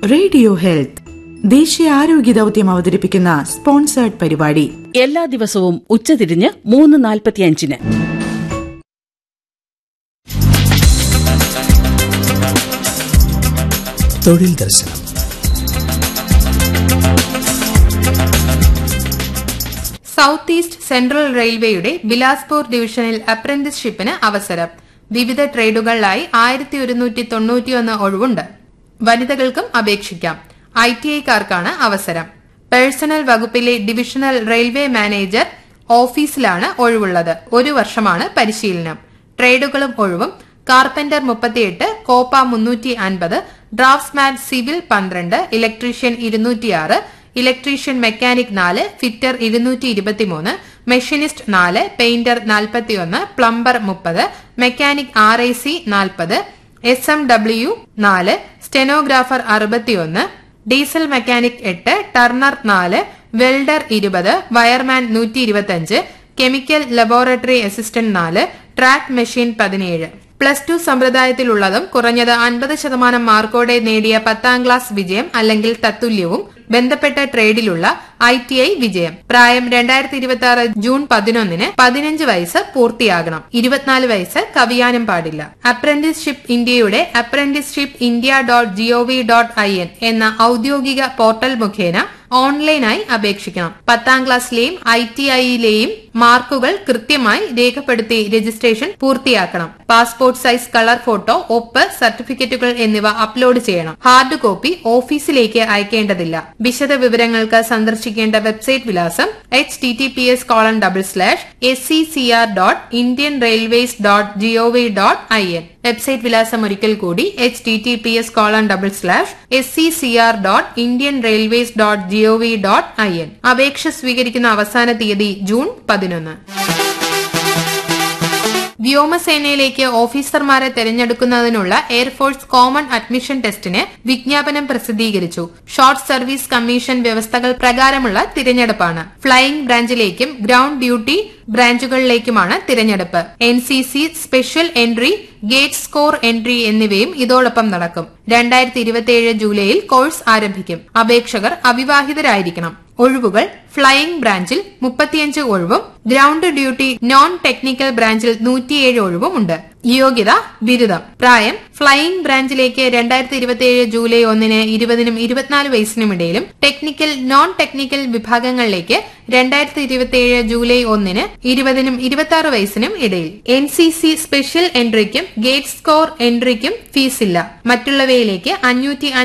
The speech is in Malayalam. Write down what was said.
റേഡിയോ ഹെൽത്ത് ദേശീയ ആരോഗ്യ ദൗത്യം അവതരിപ്പിക്കുന്ന സ്പോൺസേർഡ് പരിപാടി എല്ലാ ദിവസവും ഉച്ചതിരിഞ്ഞ് മൂന്ന് നാൽപ്പത്തിയഞ്ചിന് തൊഴിൽ ദർശനം സൗത്ത് ഈസ്റ്റ് സെൻട്രൽ റെയിൽവേയുടെ ബിലാസ്പൂർ ഡിവിഷനിൽ അപ്രന്റീസ്ഷിപ്പിന് അവസരം വിവിധ ട്രേഡുകളിലായി ആയിരത്തി ഒരുന്നൂറ്റി തൊണ്ണൂറ്റിയൊന്ന് ഒഴിവുണ്ട് വനിതകൾക്കും അപേക്ഷിക്കാം ഐ ടി ഐക്കാർക്കാണ് അവസരം പേഴ്സണൽ വകുപ്പിലെ ഡിവിഷണൽ റെയിൽവേ മാനേജർ ഓഫീസിലാണ് ഒഴിവുള്ളത് ഒരു വർഷമാണ് പരിശീലനം ട്രേഡുകളും ഒഴിവും കാർപ്പന്റർ മുപ്പത്തിയെട്ട് കോപ്പ മുന്നൂറ്റി അൻപത് ഡ്രാഫ്റ്റ്സ്മാൻ സിവിൽ പന്ത്രണ്ട് ഇലക്ട്രീഷ്യൻ ഇരുന്നൂറ്റിയാറ് ഇലക്ട്രീഷ്യൻ മെക്കാനിക് നാല് ഫിറ്റർ ഇരുന്നൂറ്റി ഇരുപത്തിമൂന്ന് മെഷീനിസ്റ്റ് നാല് പെയിന്റർ നാൽപ്പത്തിയൊന്ന് പ്ലംബർ മുപ്പത് മെക്കാനിക് ആർ ഐ സി നാൽപ്പത് എസ് എം ഡബ്ല്യു നാല് സ്റ്റെനോഗ്രാഫർ അറുപത്തിയൊന്ന് ഡീസൽ മെക്കാനിക് എട്ട് ടർണർ നാല് വെൽഡർ ഇരുപത് വയർമാൻ നൂറ്റി ഇരുപത്തിയഞ്ച് കെമിക്കൽ ലബോറട്ടറി അസിസ്റ്റന്റ് നാല് ട്രാക്ക് മെഷീൻ പതിനേഴ് പ്ലസ് ടു സമ്പ്രദായത്തിലുള്ളതും കുറഞ്ഞത് അൻപത് ശതമാനം മാർക്കോടെ നേടിയ പത്താം ക്ലാസ് വിജയം അല്ലെങ്കിൽ തത്തുല്യവും ബന്ധപ്പെട്ട ട്രേഡിലുള്ള ഐ ടി ഐ വിജയം പ്രായം രണ്ടായിരത്തി ഇരുപത്തി ആറ് ജൂൺ പതിനൊന്നിന് പതിനഞ്ച് വയസ്സ് പൂർത്തിയാകണം ഇരുപത്തിനാല് വയസ്സ് കവിയാനും പാടില്ല അപ്രന്റീസ്ഷിപ്പ് ഇന്ത്യയുടെ apprenticeship India dot GOV dot I N എന്ന ഔദ്യോഗിക പോർട്ടൽ മുഖേന ഓൺലൈനായി അപേക്ഷിക്കണം പത്താം ക്ലാസ്സിലെയും ഐ ടി ഐയിലെയും മാർക്കുകൾ കൃത്യമായി രേഖപ്പെടുത്തി രജിസ്ട്രേഷൻ പൂർത്തിയാക്കണം പാസ്പോർട്ട് സൈസ് കളർ ഫോട്ടോ ഒപ്പ് സർട്ടിഫിക്കറ്റുകൾ എന്നിവ അപ്ലോഡ് ചെയ്യണം ഹാർഡ് കോപ്പി ഓഫീസിലേക്ക് അയക്കേണ്ടതില്ല വിശദ വിവരങ്ങൾക്ക് സന്ദർശിക്കേണ്ട വെബ്സൈറ്റ് വിലാസം H T T P S colon double slash S C C R dot Indian railways dot GOV dot I N website വിലാസം ഒരിക്കൽ കൂടി H T T P S colon double slash S C C R dot Indian railways dot GOV dot I N അപേക്ഷ സ്വീകരിക്കുന്ന അവസാന തീയതി ജൂൺ പതിനൊന്ന് വ്യോമസേനയിലേക്ക് ഓഫീസർമാരെ തെരഞ്ഞെടുക്കുന്നതിനുള്ള എയർഫോഴ്സ് കോമൺ അഡ്മിഷൻ ടെസ്റ്റിന് വിജ്ഞാപനം പ്രസിദ്ധീകരിച്ചു ഷോർട്ട് സർവീസ് കമ്മീഷൻ വ്യവസ്ഥകൾ പ്രകാരമുള്ള തിരഞ്ഞെടുപ്പാണ് ഫ്ലൈയിംഗ് ബ്രാഞ്ചിലേക്കും ഗ്രൗണ്ട് ഡ്യൂട്ടി ബ്രാഞ്ചുകളിലേക്കുമാണ് തിരഞ്ഞെടുപ്പ് N C C special entry gate score entry എന്നിവയും ഇതോടൊപ്പം നടക്കും രണ്ടായിരത്തി ഇരുപത്തിയേഴ് ജൂലൈയിൽ കോഴ്സ് ആരംഭിക്കും അപേക്ഷകർ അവിവാഹിതരായിരിക്കണം ഒഴിവുകൾ ഫ്ലൈയിംഗ് ബ്രാഞ്ചിൽ മുപ്പത്തിയഞ്ച് ഒഴിവും ഗ്രൗണ്ട് ഡ്യൂട്ടി നോൺ ടെക്നിക്കൽ ബ്രാഞ്ചിൽ നൂറ്റിയേഴ് ഒഴിവും ഉണ്ട് യോഗ്യത ബിരുദം പ്രായം ഫ്ലൈയിംഗ് ബ്രാഞ്ചിലേക്ക് രണ്ടായിരത്തി ഇരുപത്തിയേഴ് ജൂലൈ ഒന്നിന് ഇരുപതിനും ഇരുപത്തിനാല് വയസ്സിനും ഇടയിലും ടെക്നിക്കൽ നോൺ ടെക്നിക്കൽ വിഭാഗങ്ങളിലേക്ക് രണ്ടായിരത്തി ഇരുപത്തിയേഴ് ജൂലൈ ഒന്നിന് ഇരുപതിനും ഇരുപത്തി ആറ് വയസ്സിനും ഇടയിൽ എൻ സി സി സ്പെഷ്യൽ എൻട്രിക്കും ഗേറ്റ് സ്കോർ എൻട്രിക്കും ഫീസില്ല മറ്റുള്ളവയിലേക്ക് അഞ്ഞൂറ്റി